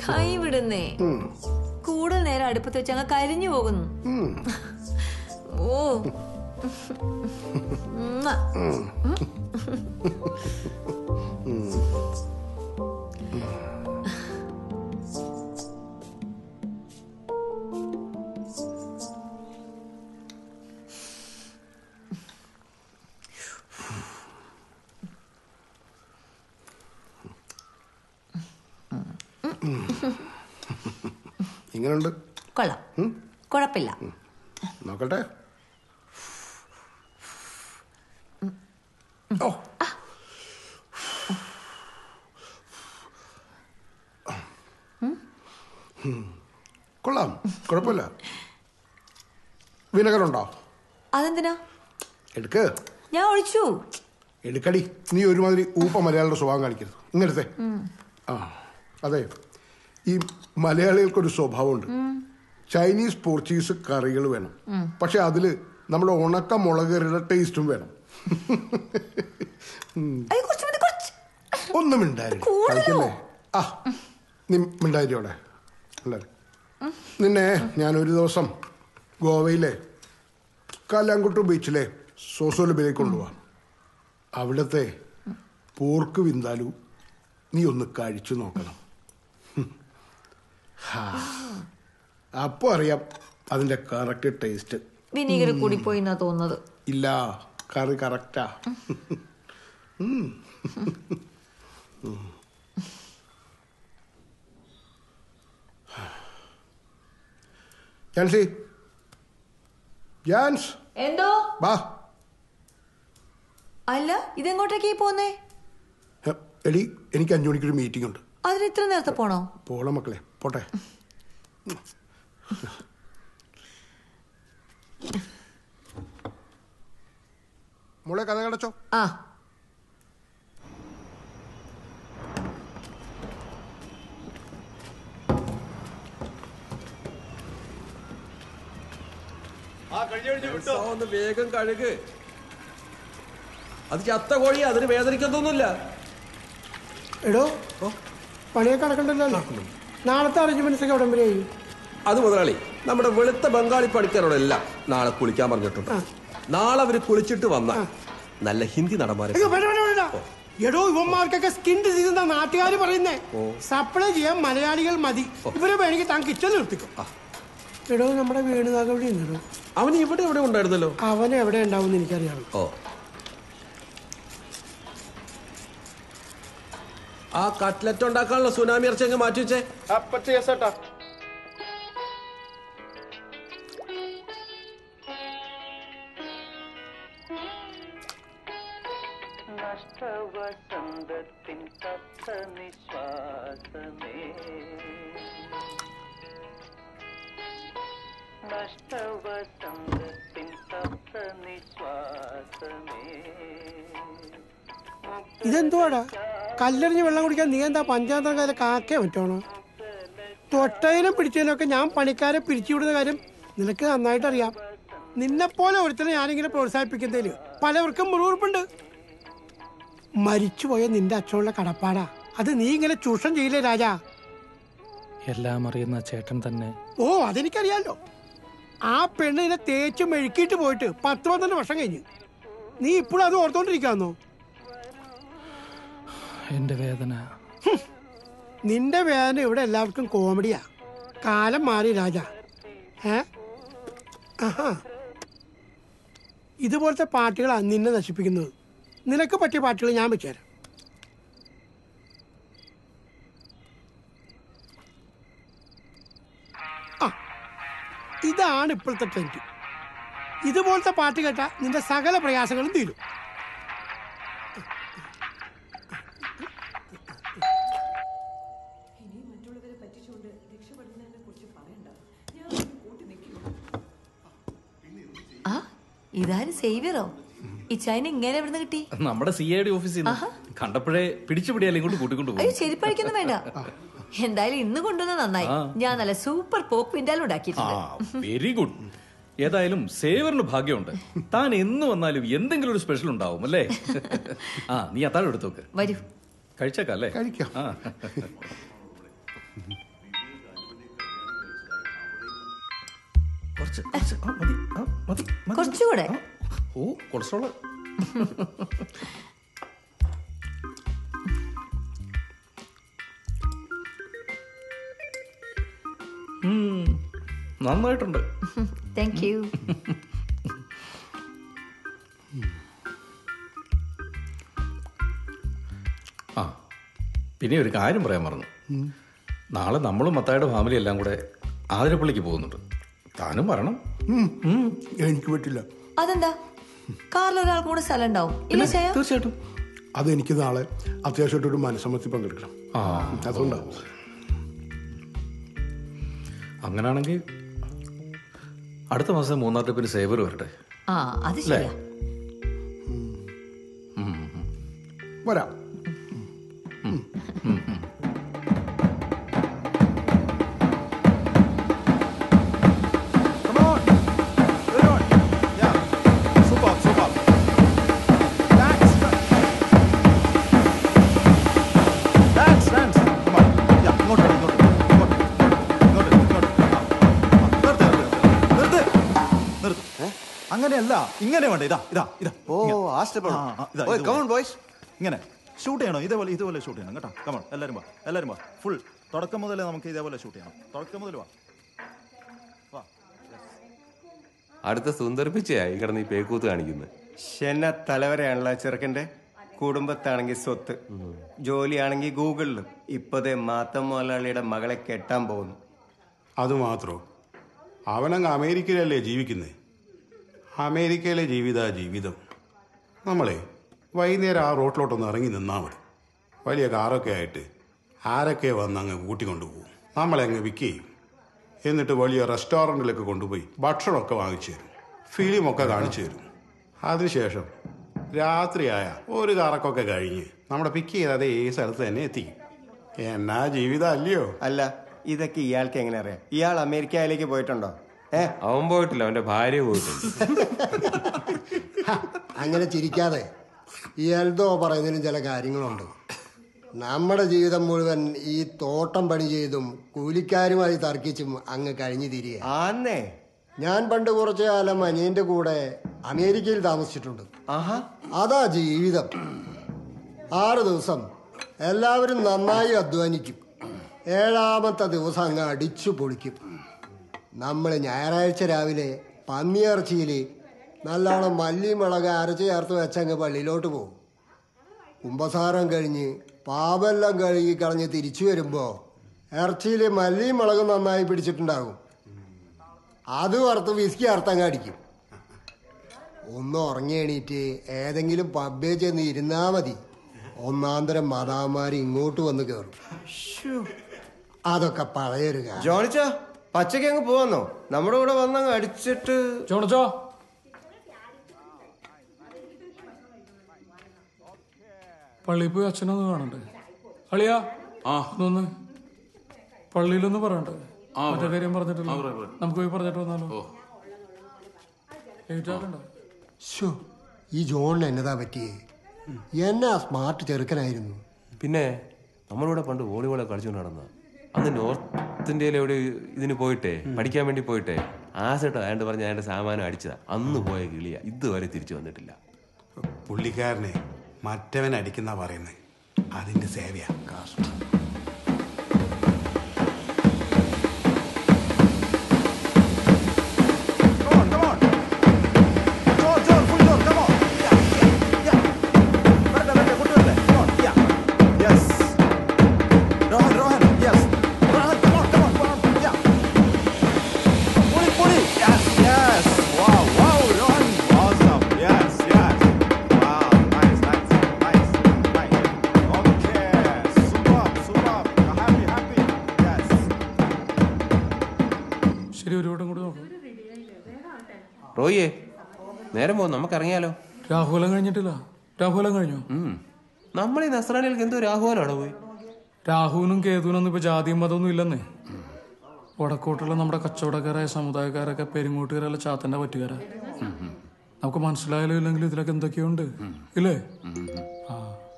കൈ വിടുന്നേ കൂടുതൽ നേരം അടുപ്പത്ത് വെച്ച് അങ്ങ് കരിഞ്ഞു പോകുന്നു ഓ ഉമ്മ. ഇങ്ങനെയുണ്ട് കൊള്ളാം കുഴപ്പമില്ല നോക്കട്ടെ ഓ ഉം. കൊള്ളാം കുഴപ്പമില്ല വിനകരുണ്ടോ അതെന്തിനാ എടുക്ക് ഞാൻ ഒഴിച്ചു എടുക്കടി നീ ഒരുമാതിരി ഊപ്പ മലയാളിയുടെ സ്വഭാവം കാണിക്കരുത് ഇങ്ങനത്തെ ആ അതെ ഈ മലയാളികൾക്കൊരു സ്വഭാവമുണ്ട് ചൈനീസ് പോർച്ചുഗീസ് കറികൾ വേണം പക്ഷെ അതില് നമ്മുടെ ഉണക്ക മുളകറിയുടെ ടേസ്റ്റും വേണം അയ്യോ കുറച്ച് മതി കുറച്ച് ഒന്നും മിണ്ടായി കൂടുതലോ? കഴിക്കല്ലേ ആ നീ മിണ്ടായിരിക്കോടെ എല്ലാവരും നിന്നെ ഞാൻ ഒരു ദിവസം ഗോവയിലെ കാലാങ്കുട്ടു ബീച്ചിലെ സോസോലബിലേക്ക് കൊണ്ടുപോവാം അവിടുത്തെ പോർക്ക് വിന്താലു നീ ഒന്ന് കഴിച്ചു നോക്കണം ഹാ. അപ്പൊ അറിയാം അതിന്റെ കറക്റ്റ് ടേസ്റ്റ് വിനീഗർ കൂടി പോയി എന്നാ തോന്നുന്നത് ഇല്ല കറി കറക്റ്റാ ജാൻസി ജാൻസ് എന്തോ വാ അല്ല ഇതെങ്ങോട്ടേക്ക് ഈ പോന്നേ ഹെ, എടി എനിക്ക് അഞ്ചു മണിക്കൊരു മീറ്റിംഗ് ഉണ്ട് അതിന് ഇത്ര നേരത്തെ പോണോ പോളെ മക്കളെ പോട്ടെ മോളെ കഥ കടച്ചോ ആ ഒന്ന് വേഗം കഴുക് അത് ചത്ത കോഴി അതിന് വേദനിക്കൊന്നുമില്ല എടോ പണിയൊക്കെ നടക്കണ്ടല്ലോ നാളത്തെ അറേഞ്ച്മെന്റ്സ് ഒക്കെ ഉടൻ വരെ ചെയ്യും അത് മുതലാളി നമ്മുടെ വെളുത്ത ബംഗാളി പണിക്കാരോടെല്ലാം നാളെ കുളിക്കാൻ പറഞ്ഞിട്ടുണ്ട് നാളെ അവര് കുളിച്ചിട്ട് വന്ന നല്ല ഹിന്ദി നടന്മാരെ അയ്യോ, വേണ്ട, വേണ്ട, വേണ്ട. എടോ ഇവന്മാർക്കൊക്കെ സ്കിൻ ഡിസീസ് എന്താ നാട്ടുകാർ പറയുന്നേ സപ്ലൈ ചെയ്യാൻ മലയാളികൾ മതി ഇവരെ വേണമെങ്കിൽ താൻ കിച്ചൺ നിർത്തിക്കും എടോ നമ്മുടെ വേണുതാക ഇവിടെ ഉണ്ടോ അവൻ ഇവിടെ ഇവിടെ ഉണ്ടായിരുന്നല്ലോ അവൻ എവിടെ ഉണ്ടാവും എനിക്കറിയാം ഓ ആ കട്ട്ലറ്റ് ഉണ്ടാക്കാനുള്ള സുനാമി ഇറച്ചി അങ്ങ് മാറ്റി വെച്ചേ നഷ്ടവസന്തത്തിൻ തത്ത നിശ്വാസമേ നഷ്ടവസന്തത്തിൻ തത്ത നിശ്വാസമേ ഇതെന്തുവാടാ കല്ലെറിഞ്ഞ് വെള്ളം കുടിക്കാൻ നീ എന്താ പഞ്ചായത്ത് കാലം കാക്കേ പറ്റണോ തൊട്ടതിനും പിടിച്ചതിനൊക്കെ ഞാൻ പണിക്കാരെ പിരിച്ചുവിടുന്ന കാര്യം നിനക്ക് നന്നായിട്ട് അറിയാം നിന്നെപ്പോലെ ഒരുത്തനെ ഞാനിങ്ങനെ പ്രോത്സാഹിപ്പിക്കുന്നതിൽ പലവർക്കും മുറിവുറുപ്പുണ്ട് മരിച്ചുപോയ നിന്റെ അച്ഛനുള്ള കടപ്പാടാ അത് നീ ഇങ്ങനെ ചൂഷണം ചെയ്യില്ലേ രാജാ എല്ലാം അറിയുന്ന ചേട്ടൻ തന്നെ ഓ അതെനിക്കറിയാലോ ആ പെണ്ണിനെ തേച്ച് മെഴുക്കിയിട്ട് പോയിട്ട് പത്ത് പന്ത്രണ്ട് വർഷം കഴിഞ്ഞു നീ ഇപ്പോഴും അത് ഓർത്തോണ്ടിരിക്കാന്നോ എൻ്റെ വേദന നിന്റെ വേദന ഇവിടെ എല്ലാവർക്കും കോമഡിയാ കാലം മാറി രാജ ഏ ആഹാ ഇതുപോലത്തെ പാട്ടുകളാണ് നിന്നെ നശിപ്പിക്കുന്നത് നിനക്ക് പറ്റിയ പാട്ടുകൾ ഞാൻ വെച്ചുതരാം ആ ഇതാണ് ഇപ്പോഴത്തെ ട്രെൻഡ് ഇതുപോലത്തെ പാട്ട് കേട്ടാൽ നിന്റെ സകല പ്രയാസങ്ങളും തീരും ആ ഇതാരും സേവിയറോ ഈ ചൈന ഇങ്ങനെ എവിടുന്ന് കിട്ടി നമ്മുടെ സി ഐ ഡി ഓഫീസിൽ നിന്ന് കണ്ടപ്പോഴേ പിടിച്ചുപിടിയാലും ഇങ്ങോട്ട് കൂട്ടിക്കൊണ്ടു അയ്യോ ചെരിപ്പഴിക്കൊന്നും വേണ്ട എന്തായാലും ഇന്ന് കൊണ്ടുവന്ന നന്നായി ഞാൻ നല്ല സൂപ്പർ പോക്ക് പിൻഡാലും ആ ഉണ്ടാക്കിയിട്ടുണ്ട് വെരി ഗുഡ് ഏതായാലും സേവറിന് ഭാഗ്യമുണ്ട് താൻ എന്ന് വന്നാലും എന്തെങ്കിലും ഒരു സ്പെഷ്യൽ ഉണ്ടാവും അല്ലേ ആ നീ അത്താഴം എടുത്തോക്ക് വരൂ കഴിച്ചേക്കാം അല്ലേ കഴിക്കാം. ആ കുറച്ച് കുറച്ച് ആ, മതി ആ, മതി മതി. കുറച്ചുകൂടെ ഓ കൊളസ്ട്രോള് ഉം, നന്നായിട്ടുണ്ട് താങ്ക് യു ആ പിന്നെ ഒരു കാര്യം പറയാൻ മറന്നു നാളെ നമ്മളും മത്തായുടെ ഫാമിലി എല്ലാം കൂടെ ആതിരപ്പള്ളിക്ക് പോകുന്നുണ്ട് താനും വരണം ഉം. എനിക്ക് പറ്റില്ല അതെന്താ കാറിൽ ഒരാൾക്ക് കൂടെ സ്ഥലം ഉണ്ടാവും ഇല്ല ചായ തീർച്ചയായിട്ടും അതെനിക്ക് നാളെ അത്യാവശ്യമായിട്ട് ഒരു മനസ്സമ്മത്തി പങ്കെടുക്കണം ആ അതുകൊണ്ടാണ് അങ്ങനാണെങ്കിൽ അടുത്ത മാസം മൂന്നാം ട്രിപ്പിന് സേവർ വരട്ടെ ആ അത് ശരിയാ വരാം Come on. Good on. Yeah. Super, super. Dance. Dance, dance. Come on. Yeah, ഇങ്ങോട്ട് വാ, ഇങ്ങോട്ട് വാ, ഇങ്ങോട്ട് വാ, ഇങ്ങോട്ട്, ഇങ്ങോട്ട്. ആ, ആ, നിർത്ത്, നിർത്ത്, നിർത്ത്. നിർത്ത്. അങ്ങനെയല്ല ഇങ്ങനെ വേണ്ട ഇതാ ഇതാ ഇതാ ഓ ഇങ്ങനെ. ആ സ്റ്റെപ്പ് ആ, ആ, ഇതാ, ഓയ് ഇതുപോലെ. കമോൺ ബോയ്സ് ഇങ്ങനെ ഷൂട്ട് ചെയ്യണോ ഇതേപോലെ ഇതുപോലെ ഷൂട്ട് ചെയ്യണം കേട്ടോ കമൺ എല്ലാവരും വാ എല്ലാവരും വാ ഫുൾ തുടക്കം മുതലേ നമുക്ക് ഇതേപോലെ ഷൂട്ട് ചെയ്യണം തുടക്കം മുതൽ വാ വാ അടുത്ത സുന്ദർപ്പിച്ചയായി കിടന്ന് ഈ പേക്കൂത്ത് കാണിക്കുന്നത് ശന തലവരെയാണല്ലോ ആ ചെറുക്കന്റെ കുടുംബത്താണെങ്കിൽ സ്വത്ത് ജോലിയാണെങ്കിൽ ഗൂഗിളിലും ഇപ്പതേ മാത്തം മുതലാളിയുടെ മകളെ കെട്ടാൻ പോകുന്നു അതുമാത്രോ അവനങ്ങ് അമേരിക്കയിലല്ലേ ജീവിക്കുന്നത് അമേരിക്കയിലെ ജീവിത ജീവിതം നമ്മളെ വൈകുന്നേരം ആ റോട്ടിലോട്ടൊന്ന് ഇറങ്ങി നിന്നാൽ മതി വലിയ കാറൊക്കെ ആയിട്ട് ആരൊക്കെ വന്ന് അങ്ങ് കൂട്ടിക്കൊണ്ടു പോകും നമ്മളെ അങ്ങ് വിക്ക് ചെയ്യും എന്നിട്ട് വലിയ റെസ്റ്റോറൻറ്റിലൊക്കെ കൊണ്ടുപോയി ഭക്ഷണമൊക്കെ വാങ്ങിച്ചു തരും ഫിലിമൊക്കെ കാണിച്ചു തരും അതിനുശേഷം രാത്രിയായ ഒരു കറക്കൊക്കെ കഴിഞ്ഞ് നമ്മുടെ പിക്ക് ചെയ്ത അതേ സ്ഥലത്ത് തന്നെ എത്തിക്കും എന്നാ ജീവിതം അല്ലയോ അല്ല ഇതൊക്കെ ഇയാൾക്ക് എങ്ങനെ അറിയാം ഇയാൾ അമേരിക്കയിലേക്ക് പോയിട്ടുണ്ടോ ഏ അവൻ പോയിട്ടില്ല അവന്റെ ഭാര്യ പോയിട്ടുണ്ട് അങ്ങനെ ചിരിക്കാതെ ഈ എൽദോ പറയുന്നതിലും ചില കാര്യങ്ങളുണ്ട് നമ്മുടെ ജീവിതം മുഴുവൻ ഈ തോട്ടം പണി ചെയ്തും കൂലിക്കാരുമായി തർക്കിച്ചും അങ്ങ് കഴിഞ്ഞു തിരികെ ആന്നേ ഞാൻ പണ്ട് കുറച്ചു കാലം അനിയന്റെ കൂടെ അമേരിക്കയിൽ താമസിച്ചിട്ടുണ്ട് ആഹാ അതാ ജീവിതം ആറ് ദിവസം എല്ലാവരും നന്നായി അധ്വാനിക്കും ഏഴാമത്തെ ദിവസം അങ്ങ് അടിച്ചു പൊളിക്കും നമ്മൾ ഞായറാഴ്ച രാവിലെ പന്നിയിറച്ചിയിൽ നല്ലോണം മല്ലിയും മുളക് അരച്ച് ചേർത്ത് വെച്ചങ്ങ് പള്ളിയിലോട്ട് പോകും കുമ്പസാരം കഴിഞ്ഞ് പാപെല്ലാം കഴുകി കളഞ്ഞ് തിരിച്ചു വരുമ്പോൾ ഇറച്ചിയിൽ മല്ലിയും മുളകും നന്നായി പിടിച്ചിട്ടുണ്ടാകും അത് വറുത്ത് വിസ്കി അർത്ഥങ്ങ് അടിക്കും ഒന്ന് ഉറങ്ങി എണീറ്റ് ഏതെങ്കിലും പബ്ബേ ചെന്ന് ഇരുന്നാ മതി ഒന്നാന്തരം മതാമാർ ഇങ്ങോട്ട് വന്ന് കയറും അതൊക്കെ പഴയൊരു കാര്യം ജോണിച്ച പച്ചയ്ക്ക് അങ്ങ് പോവാന്നോ നമ്മുടെ കൂടെ വന്നങ്ങ് അടിച്ചിട്ട് ചോണച്ചോ പള്ളിയിൽ പോയി അച്ഛനൊന്ന് കാണണ്ടേ അളിയാ ആ ഒന്ന് പള്ളിയിലൊന്ന് പറയണ്ടേ മറ്റേ കാര്യം പറഞ്ഞിട്ടില്ല നമുക്ക് പോയി പറഞ്ഞിട്ട് വന്നാലോ ലേറ്റ് ആക്കണ്ട ശോ, ഈ ജോണിന് എന്നതാ പറ്റിയേ എന്നാ സ്മാർട്ട് ചെറുക്കനായിരുന്നു പിന്നെ നമ്മളിവിടെ പണ്ട് വോളിബോളൊക്കെ കളിച്ചുകൊണ്ട് നടന്ന അന്ന് നോർത്ത് ഇന്ത്യയിൽ എവിടെ ഇതിന് പോയിട്ടേ പഠിക്കാൻ വേണ്ടി പോയിട്ടേ ആസട്ടോ അയാണ്ട് പറഞ്ഞ് അയാളുടെ സാമാനം അടിച്ചതാ അന്ന് പോയ കിളിയ ഇതുവരെ തിരിച്ചു വന്നിട്ടില്ല പുള്ളിക്കാരനെ മറ്റവൻ അടിക്കുന്ന പറയുന്നത് അതിന്റെ സേവയാ Come on, come on. Joel, Joel, full Joel, come on. Yeah, yeah, yeah. വരട്ടെ, വരട്ടെ, കൂട്ടി വരട്ടെ. Come on, yeah. Yes. Rohan, Rohan, yes. Rohan, come on, come on, come on. Yeah. Pull it, pull it. Yes, yes. Wow, wow, Rohan. Awesome. Yes, yes. Wow, nice, nice, nice, nice. Okay. Superb, superb. You're happy, happy. Yes. ശരി ഒരു വട്ടം കൂടി നോക്കാം റോയിയെ നേരം പോകും നമുക്ക് ഇറങ്ങിയാലോ രാഹുലം കഴിഞ്ഞിട്ടില്ല രാഹുലം കഴിഞ്ഞു നമ്മൾ ഈ നസ്രാണികൾക്ക് എന്തോ രാഹുവാനാണോ പോയി രാഹുവിനും കേതുവിനൊന്നും ഇപ്പൊ ജാതിയും മതമൊന്നും ഇല്ലെന്നേ വടക്കോട്ടുള്ള നമ്മുടെ കച്ചവടക്കാരായ സമുദായക്കാരൊക്കെ പെരുങ്ങോട്ടുകാരല്ല ചാത്തന്റെ പറ്റുകാരാ നമുക്ക് മനസ്സിലായാലും ഇല്ലെങ്കിലും ഇതിലൊക്കെ എന്തൊക്കെയുണ്ട് ഇല്ലേ ആ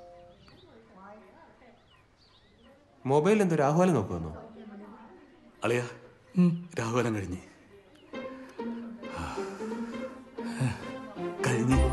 മൊബൈൽ എന്തോ രാഹുവാലം നോക്കുമെന്നോ അളിയ രാഹുലം കഴിഞ്ഞ് കഴിഞ്ഞ്